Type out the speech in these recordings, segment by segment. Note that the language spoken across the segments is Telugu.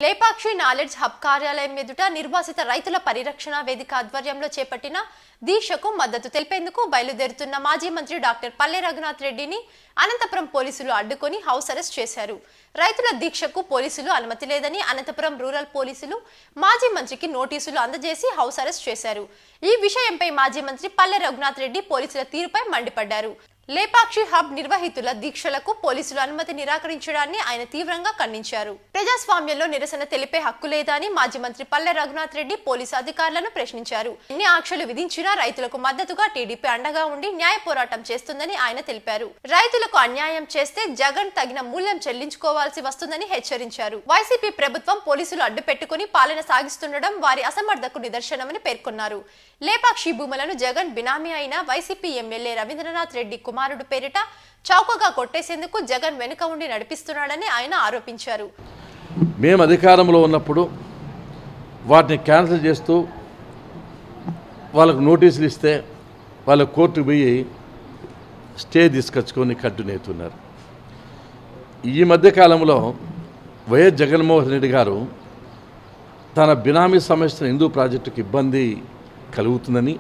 లేపాక్షి నాలెడ్జ్ హబ్ కార్యాలయం ఎదుట నిర్వాసిత రైతుల పరిరక్షణ వేదిక ఆధ్వర్యంలో చేపట్టిన దీక్షకు మద్దతు తెలిపేందుకు బయలుదేరుతున్న మాజీ మంత్రి డాక్టర్ పల్లె రఘునాథ్ రెడ్డిని అనంతపురం పోలీసులు అడ్డుకొని హౌస్ అరెస్ట్ చేశారు రైతుల దీక్షకు పోలీసులు అనుమతి లేదని అనంతపురం రూరల్ పోలీసులు మాజీ మంత్రికి నోటీసులు అందజేసి హౌస్ అరెస్ట్ చేశారు ఈ విషయంపై మాజీ మంత్రి పల్లె రఘునాథ్ రెడ్డి పోలీసుల తీరుపై మండిపడ్డారు లేపాక్షి హబ్ నిర్వహితుల దీక్షలకు పోలీసులు అనుమతి నిరాకరించడాన్ని ఆయన తీవ్రంగా ఖండించారు ప్రజాస్వామ్యంలో నిరసన తెలిపే హక్కు లేదా అని మాజీ మంత్రి పల్లె రఘునాథ్ రెడ్డి పోలీసు అధికారులను ప్రశ్నించారు ఎన్ని ఆంక్షలు విధించినా రైతులకు మద్దతుగా టీడీపీ అండగా ఉండి న్యాయ పోరాటం చేస్తుందని ఆయన తెలిపారు రైతులకు అన్యాయం చేస్తే జగన్ తగిన మూల్యం చెల్లించుకోవాల్సి వస్తుందని హెచ్చరించారు వైసీపీ ప్రభుత్వం పోలీసులు అడ్డు పెట్టుకుని పాలన సాగిస్తుండడం వారి అసమర్థకు నిదర్శనమని పేర్కొన్నారు లేపాక్షి భూములను జగన్ బినామీ అయిన వైసీపీ ఎమ్మెల్యే రవీంద్రనాథ్ రెడ్డి కుమారుడు పేరిట చౌకగా కొట్టేసేందుకు జగన్ వెనుక ఉండి నడిపిస్తున్నాడని ఆయన ఆరోపించారు మేము అధికారంలో ఉన్నప్పుడు వాటిని క్యాన్సిల్ చేస్తూ వాళ్ళకు నోటీసులు ఇస్తే వాళ్ళ కోర్టుకు పోయి స్టే తీసుకొచ్చుకొని కట్టునేతున్నారు ఈ మధ్యకాలంలో వైఎస్ జగన్మోహన్ రెడ్డి గారు తన బినామీ సంస్థ హిందూ ప్రాజెక్టుకు ఇబ్బంది కలుగుతుందని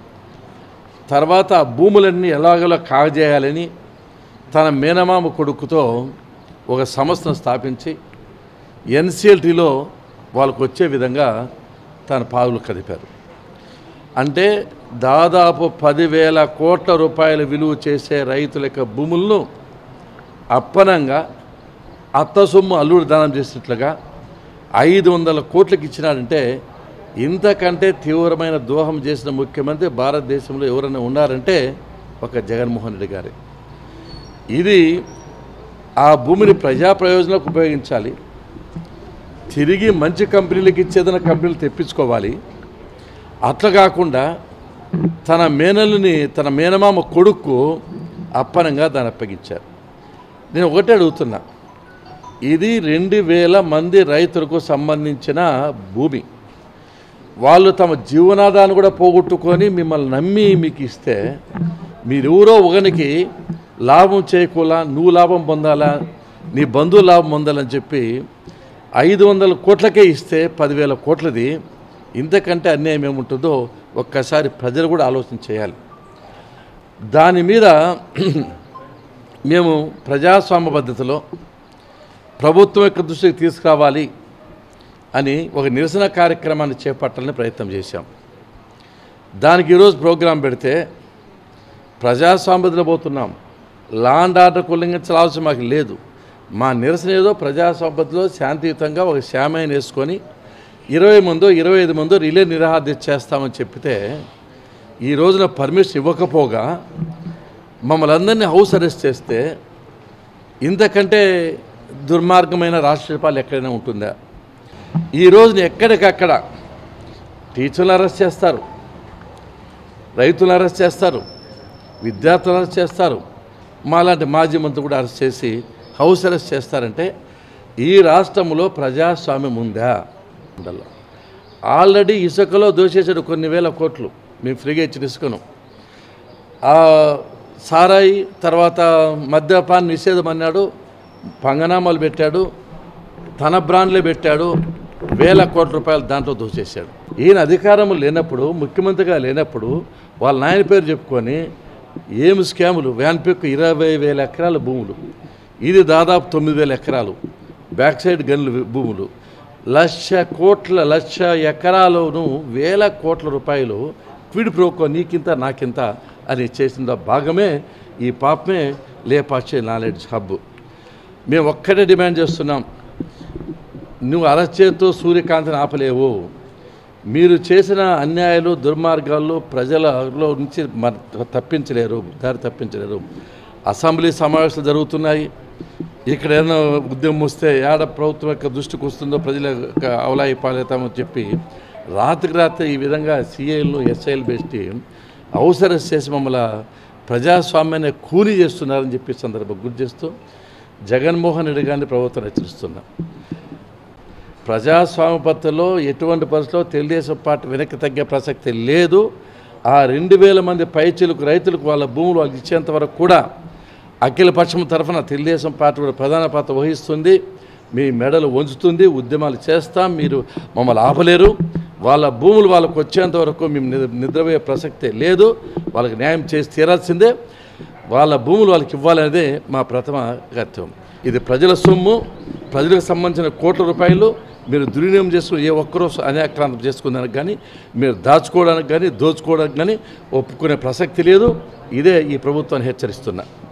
తర్వాత ఆ భూములన్నీ ఎలాగోలా కాగజేయాలని తన మేనమామ కొడుకుతో ఒక సంస్థను స్థాపించి ఎన్సిఎల్టీలో వాళ్ళకు వచ్చే విధంగా తన పావులు కదిపారు అంటే దాదాపు పదివేల కోట్ల రూపాయల విలువ చేసే రైతుల యొక్క భూములను అప్పనంగా అత్త సొమ్ము అల్లుడు దానం చేసినట్లుగా ఐదు వందల కోట్లకు ఇచ్చినాడంటే ఇంతకంటే తీవ్రమైన దోహం చేసిన ముఖ్యమంత్రి భారతదేశంలో ఎవరైనా ఉన్నారంటే ఒక జగన్మోహన్ రెడ్డి గారే ఇది ఆ భూమిని ప్రజా ప్రయోజనాలకు ఉపయోగించాలి తిరిగి మంచి కంపెనీలకు ఇచ్చేదన్న కంపెనీలు తెప్పించుకోవాలి అట్లా కాకుండా తన మేనల్ని తన మేనమామ కొడుకు అప్పనంగా దాన్ని అప్పగించారు నేను ఒకటే అడుగుతున్నా ఇది రెండు వేల మంది రైతులకు సంబంధించిన భూమి వాళ్ళు తమ జీవనాధాన్ని కూడా పోగొట్టుకొని మిమ్మల్ని నమ్మి మీకు ఇస్తే మీరెవరో ఒకనికి లాభం చేయకూలా నువ్వు లాభం పొందాలా నీ బంధువు లాభం పొందాలని చెప్పి ఐదు వందల కోట్లకే ఇస్తే పదివేల కోట్లది ఇంతకంటే అన్యాయం ఏముంటుందో ఒక్కసారి ప్రజలు కూడా ఆలోచన చేయాలి దాని మీద మేము ప్రజాస్వామ్య పద్ధతిలో ప్రభుత్వం యొక్క దృష్టికి తీసుకురావాలి అని ఒక నిరసన కార్యక్రమాన్ని చేపట్టాలని ప్రయత్నం చేశాం దానికి ఈరోజు ప్రోగ్రాం పెడితే ప్రజాస్వామ్యతలో పోతున్నాం లా అండ్ ఆర్డర్ ఉల్లంఘించాల్సిన మాకు లేదు మా నిరసన ఏదో ప్రజాస్వామ్యతలో శాంతియుతంగా ఒక శామయ్య వేసుకొని ఇరవై మందో ఇరవై ఐదు మందో రిలే నిరాహార చేస్తామని చెప్పితే ఈ రోజున పర్మిషన్ ఇవ్వకపోగా మమ్మల్ని అందరినీ హౌస్ అరెస్ట్ చేస్తే ఇంతకంటే దుర్మార్గమైన రాష్ట్ర పాలన ఎక్కడైనా ఉంటుందా ఈ రోజున ఎక్కడికక్కడ టీచర్లు అరెస్ట్ చేస్తారు రైతులను అరెస్ట్ చేస్తారు విద్యార్థులను అరెస్ట్ చేస్తారు మాలాంటి మాజీ మంత్రి కూడా అరెస్ట్ చేసి హౌస్ అరెస్ట్ చేస్తారంటే ఈ రాష్ట్రంలో ప్రజాస్వామ్యం ఉందా ఉండాల ఆల్రెడీ ఇసుకలో దోషేసాడు కొన్ని వేల కోట్లు మేము ఫ్రీగా ఇచ్చిన ఇసుకను ఆ సారాయి తర్వాత మద్యపాన్ నిషేధం అన్నాడు పంగనామాలు పెట్టాడు తన బ్రాండ్లే పెట్టాడు వేల కోట్ల రూపాయలు దాంట్లో దోచేశాడు ఈయన అధికారం లేనప్పుడు ముఖ్యమంత్రిగా లేనప్పుడు వాళ్ళ నాయన పేరు చెప్పుకొని ఏమి స్కాములు వ్యాన్ పిక్ ఇరవై వేల ఎకరాల భూములు ఇది దాదాపు తొమ్మిది వేల ఎకరాలు బ్యాక్ సైడ్ గన్లు భూములు లక్ష కోట్ల లక్ష ఎకరాలను వేల కోట్ల రూపాయలు క్విడ్ ప్రోకో నీకింత నాకింత అని చేసిన భాగమే ఈ పాపమే లేపాచే నాలెడ్జ్ హబ్ మేము ఒక్కటే డిమాండ్ చేస్తున్నాం నువ్వు అరెస్ట్ చేస్తూ సూర్యకాంతిని ఆపలేవు మీరు చేసిన అన్యాయాలు దుర్మార్గాలు ప్రజలలో నుంచి మన తప్పించలేరు దారి తప్పించలేరు అసెంబ్లీ సమావేశాలు జరుగుతున్నాయి ఇక్కడ ఏదైనా ఉద్యమం వస్తే ఏడ ప్రభుత్వం యొక్క దృష్టికి వస్తుందో ప్రజల యొక్క అవలాయి పాలేతామని చెప్పి రాత్రికి రాత్రి ఈ విధంగా సిఐలు ఎస్ఐలు పెట్టి అవసరం చేసి మమ్మల్ని ప్రజాస్వామ్యాన్ని కూని చేస్తున్నారని చెప్పి సందర్భం గుర్తు చేస్తూ జగన్మోహన్ రెడ్డి గారిని ప్రభుత్వం హెచ్చరిస్తున్నాం ప్రజాస్వామ్య పద్ధతిలో ఎటువంటి పరిస్థితిలో తెలుగుదేశం పార్టీ వెనక్కి తగ్గే ప్రసక్తి లేదు ఆ రెండు వేల మంది పైచీలకు రైతులకు వాళ్ళ భూములు వాళ్ళకి ఇచ్చేంత వరకు కూడా అఖిల పక్షం తరఫున తెలుగుదేశం పార్టీ కూడా ప్రధాన పాత్ర వహిస్తుంది మీ మెడలు వంచుతుంది ఉద్యమాలు చేస్తాం మీరు మమ్మల్ని ఆపలేరు వాళ్ళ భూములు వాళ్ళకు వచ్చేంత వరకు మేము నిద్ర నిద్రపోయే ప్రసక్తే లేదు వాళ్ళకి న్యాయం చేసి తీరాల్సిందే వాళ్ళ భూములు వాళ్ళకి ఇవ్వాలనేదే మా ప్రథమ కర్తవ్యం ఇది ప్రజల సొమ్ము ప్రజలకు సంబంధించిన కోట్ల రూపాయలు మీరు దుర్వినియోగం చేసుకుని ఏ ఒక్కరూ అన్యాక్రాంతం చేసుకునేదానికి కానీ మీరు దాచుకోవడానికి కానీ దోచుకోవడానికి కానీ ఒప్పుకునే ప్రసక్తి లేదు ఇదే ఈ ప్రభుత్వాన్ని హెచ్చరిస్తున్నా